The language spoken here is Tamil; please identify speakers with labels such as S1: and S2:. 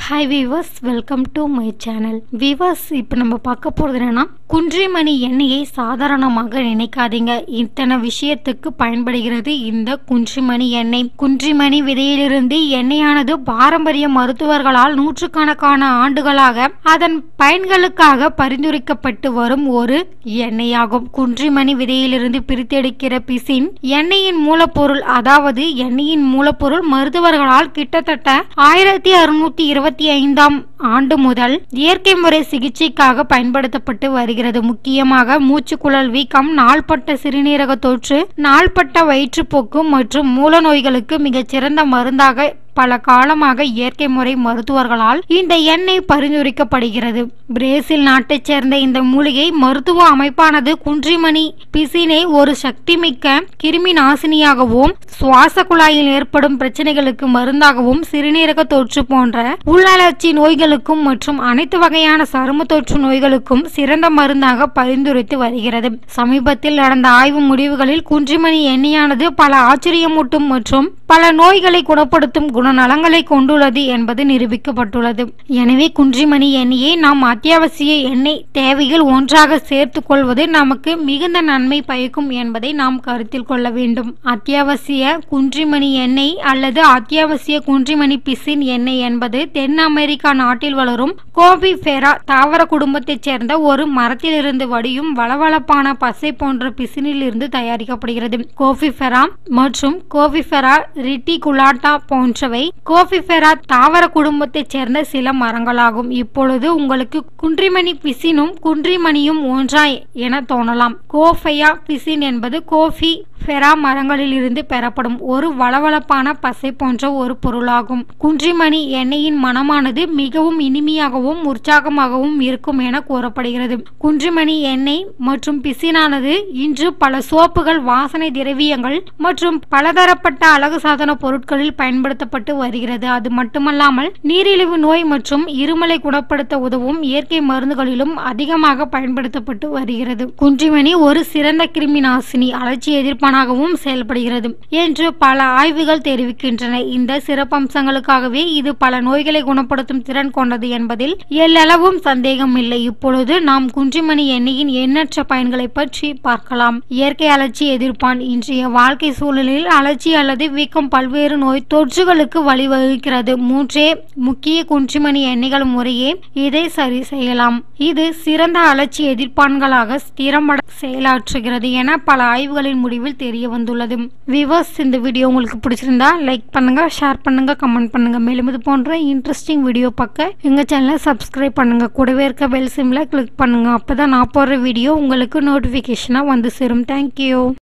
S1: hi viewers welcome to my channel viewers இப்போ நம்ம பார்க்க போகிறது என்னன்னா குன்றிமணி எண்ணெயை சாதாரணமாக நினைக்காதீங்க இத்தனை விஷயத்துக்கு பயன்படுகிறது இந்த குன்றிமணி எண்ணெய் குன்றிமணி விதையிலிருந்து எண்ணெயானது பாரம்பரிய மருத்துவர்களால் நூற்றுக்கணக்கான ஆண்டுகளாக அதன் பயன்களுக்காக பரிந்துரைக்கப்பட்டு வரும் ஒரு எண்ணெயாகும் குன்றிமணி விதையிலிருந்து பிரித்தெடுக்கிற பிசின் எண்ணெயின் மூலப்பொருள் அதாவது எண்ணெயின் மூலப்பொருள் மருத்துவர்களால் கிட்டத்தட்ட ஆயிரத்தி அறுநூத்தி இருபத்தி ஐந்தாம் ஆண்டு முதல் இயற்கை முறை சிகிச்சைக்காக பயன்படுத்தப்பட்டு வருகிறது முக்கியமாக மூச்சுக்குழல் வீக்கம் நாள்பட்ட சிறுநீரக தொற்று நாள்பட்ட வயிற்றுப்போக்கு மற்றும் மூல நோய்களுக்கு மிகச்சிறந்த மருந்தாக பல காலமாக இயற்கை முறை மருத்துவர்களால் இந்த எண்ணெய் பரிந்துரைக்கப்படுகிறது பிரேசில் நாட்டைச் சேர்ந்த இந்த மூலிகை மருத்துவ அமைப்பானது குன்றிமணி பிசினை ஒரு சக்திமிக்க கிருமி நாசினியாகவும் சுவாச குழாயில் ஏற்படும் பிரச்சனைகளுக்கு மருந்தாகவும் சிறுநீரக தொற்று போன்ற உள்ளழற்சி நோய்களுக்கும் மற்றும் அனைத்து வகையான சரும தொற்று நோய்களுக்கும் சிறந்த மருந்தாக பரிந்துரைத்து வருகிறது சமீபத்தில் நடந்த ஆய்வு முடிவுகளில் குன்றிமணி எண்ணெயானது பல ஆச்சரியமூட்டும் மற்றும் பல நோய்களை குணப்படுத்தும் குணநலங்களை கொண்டுள்ளது என்பது நிரூபிக்கப்பட்டுள்ளது எனவே குன்றிமணி எண்ணெயை நாம் அத்தியாவசிய எண்ணெய் தேவையில் ஒன்றாக சேர்த்து கொள்வது நமக்கு மிகுந்த நன்மை பயக்கும் என்பதை நாம் கருத்தில் கொள்ள வேண்டும் அத்தியாவசிய குன்றிமணி எண்ணெய் அல்லது அத்தியாவசிய குன்றிமணி பிசின் எண்ணெய் என்பது தென் அமெரிக்கா நாட்டில் வளரும் கோபி ஃபெரா தாவர குடும்பத்தைச் சேர்ந்த ஒரு மரத்திலிருந்து வடியும் வளவளப்பான பசை போன்ற பிசினில் இருந்து தயாரிக்கப்படுகிறது கோபிஃபெரா மற்றும் கோபிஃபெரா ரிட்டிகுலாட்டா போன்றவை கோபிஃபெரா தாவர குடும்பத்தைச் சேர்ந்த சில மரங்களாகும் இப்பொழுது உங்களுக்கு குன்றிமணி பிசினும் குன்றிமணியும் ஒன்றா என தோணலாம் கோஃபையா பிசின் என்பது கோஃபி ஃபெரா மரங்களில் இருந்து பெறப்படும் ஒரு வளவளப்பான பசை போன்ற ஒரு பொருளாகும் குன்றிமணி எண்ணெயின் மனமானது மிகவும் இனிமையாகவும் உற்சாகமாகவும் இருக்கும் என கூறப்படுகிறது குன்றிமணி எண்ணெய் மற்றும் பிசினானது இன்று பல சோப்புகள் வாசனை திரவியங்கள் மற்றும் பலதரப்பட்ட அழகு சாதன பொருட்களில் பயன்படுத்தப்பட்டு வருகிறது அது மட்டுமல்லாமல் நீரிழிவு நோய் மற்றும் இருமலை குணப்படுத்த உதவும் இயற்கை மருந்துகளிலும் அதிகமாக பயன்படுத்தப்பட்டு வருகிறது குன்றிமணி ஒரு சிறந்த கிருமி நாசினி அலட்சி எதிர்ப்பானாகவும் செயல்படுகிறது என்று பல ஆய்வுகள் தெரிவிக்கின்றன இந்த சிறப்பம்சங்களுக்காகவே இது பல நோய்களை குணப்படுத்தும் திறன் கொண்டது என்பதில் எல்லளவும் சந்தேகம் இல்லை இப்பொழுது நாம் குன்றிமணி எண்ணெயின் எண்ணற்ற பயன்களை பற்றி பார்க்கலாம் இயற்கை அலட்சி எதிர்ப்பான் இன்றைய வாழ்க்கை சூழலில் அலட்சி அல்லது வீக்கம் பல்வேறு நோய் தொற்றுகளுக்கு வழிவகுக்கிறது மூன்றே முக்கிய குன்றிமணி எண்ணெய்கள் முறையே இதை சரி செய்யலாம் இது சிறந்த அலட்சி எதிர்ப்பான்களாக ஸ்திரமட செயலாற்றுகிறது என பல ஆய்வுகளின் முடிவில் தெரிய வந்துள்ளது விவர்ஸ் இந்த வீடியோ உங்களுக்கு பிடிச்சிருந்தா லைக் பண்ணுங்க ஷேர் பண்ணுங்க கமெண்ட் பண்ணுங்க மேலும் இது போன்ற இன்ட்ரெஸ்டிங் வீடியோ பார்க்க எங்க சேனலை சப்ஸ்கிரைப் பண்ணுங்க கூடவே இருக்க பெல் சிம்ல கிளிக் பண்ணுங்க அப்பதான் நான் போடுற வீடியோ உங்களுக்கு நோட்டிபிகேஷனா வந்து சேரும் தேங்க்யூ